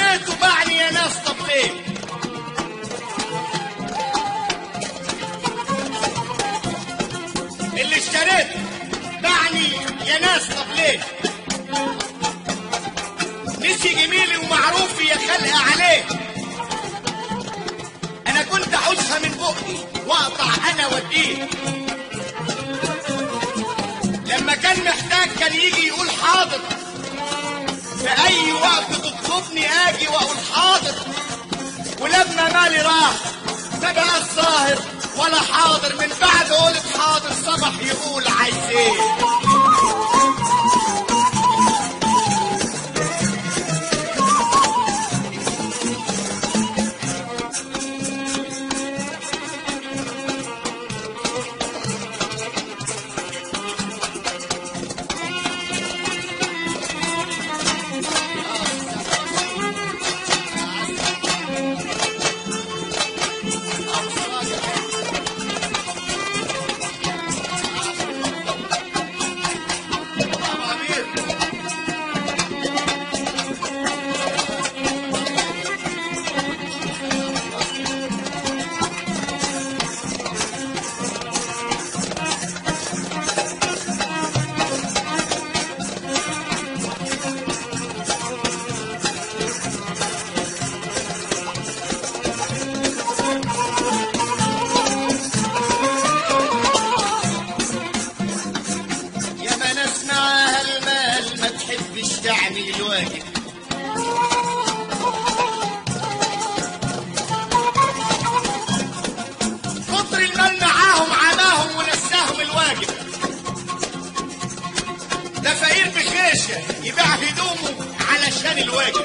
اشتريته باعني يا ناس طب ليه اللي اشتريته باعني يا ناس طب ليه نسي جميلي ومعروفي يا خلق عليه انا كنت احوشها من بقي واقطع انا واديه لما كان محتاج كان يجي يقول حاضر في اي وقت تطلبني اجي واقول حاضر ولما مالي راح ما بقى الظاهر ولا حاضر من بعد قولت حاضر صبح يقول عايز ايه يا ما ناس معاها المال ما تحبش تعمل الواجب كتر المال معاهم عماهم ونساهم الواجب ده فقير بخيشة يبيع هدومه علشان الواجب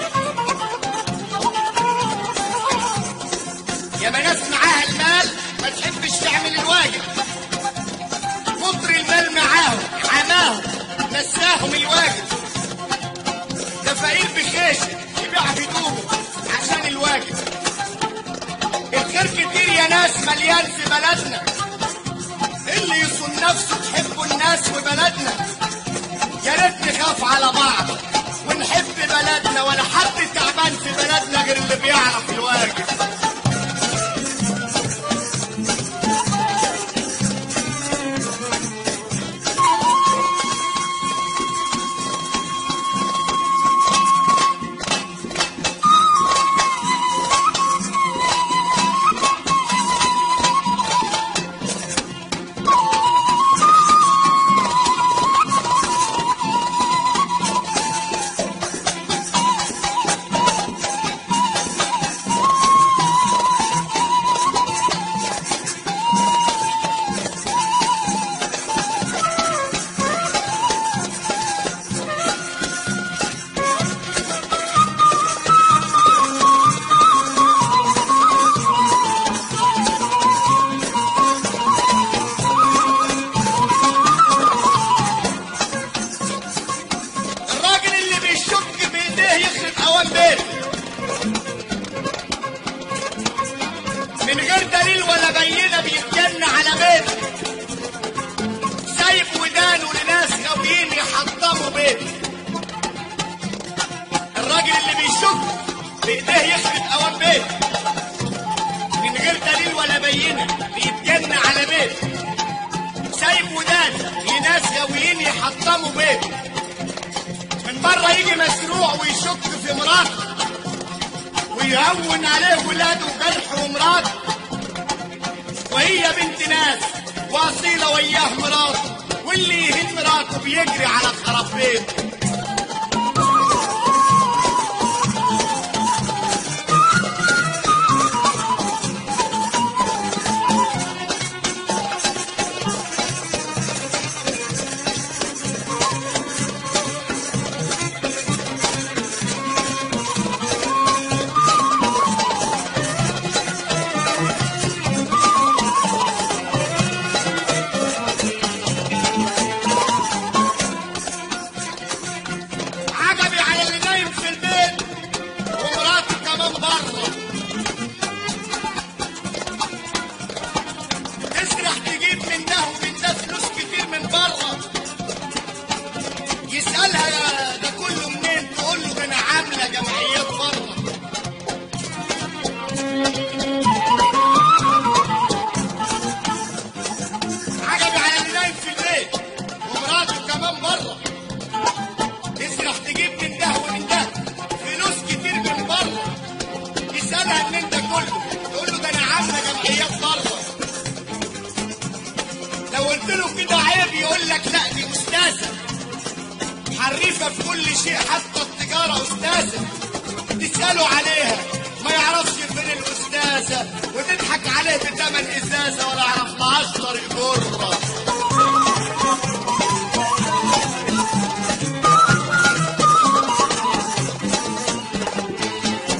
يا ما ناس معاها المال ما تحبش تعمل الواجب كتر المال معاهم عماهم نساهم الواجب ده فقير بخيشة يبيع هدومه عشان الواجب الخير كتير يا ناس مليان في بلدنا اللي يصون نفسه تحبوا الناس وبلدنا يا ريت نخاف على بعض ونحب بلدنا ولا حد تعبان في بلدنا غير اللي بيعرف الواجب الراجل اللي بيشك بايديه يخرب اوان بيته من غير دليل ولا بينه بيتجن على بيته سايب ودانه لناس غاويين يحطموا بيته الراجل اللي بيشك بايديه يخرب اوان بيته من غير دليل ولا بينه بيتجن على بيته سايب ودانه لناس غاويين يحطموا بيته من بره يجي مسروع ويشك في مراته ويهون عليه ولاده وجرح ومراته وهي بنت ناس واصيلة وياه مراته واللي يهين مراته بيجري على خراب بيته قلت له كده عيب يقول لك لا دي استاذه حريفه في كل شيء حتى التجاره استاذه تساله عليها ما يعرفش فين الاستاذه وتضحك عليه بثمن ازازه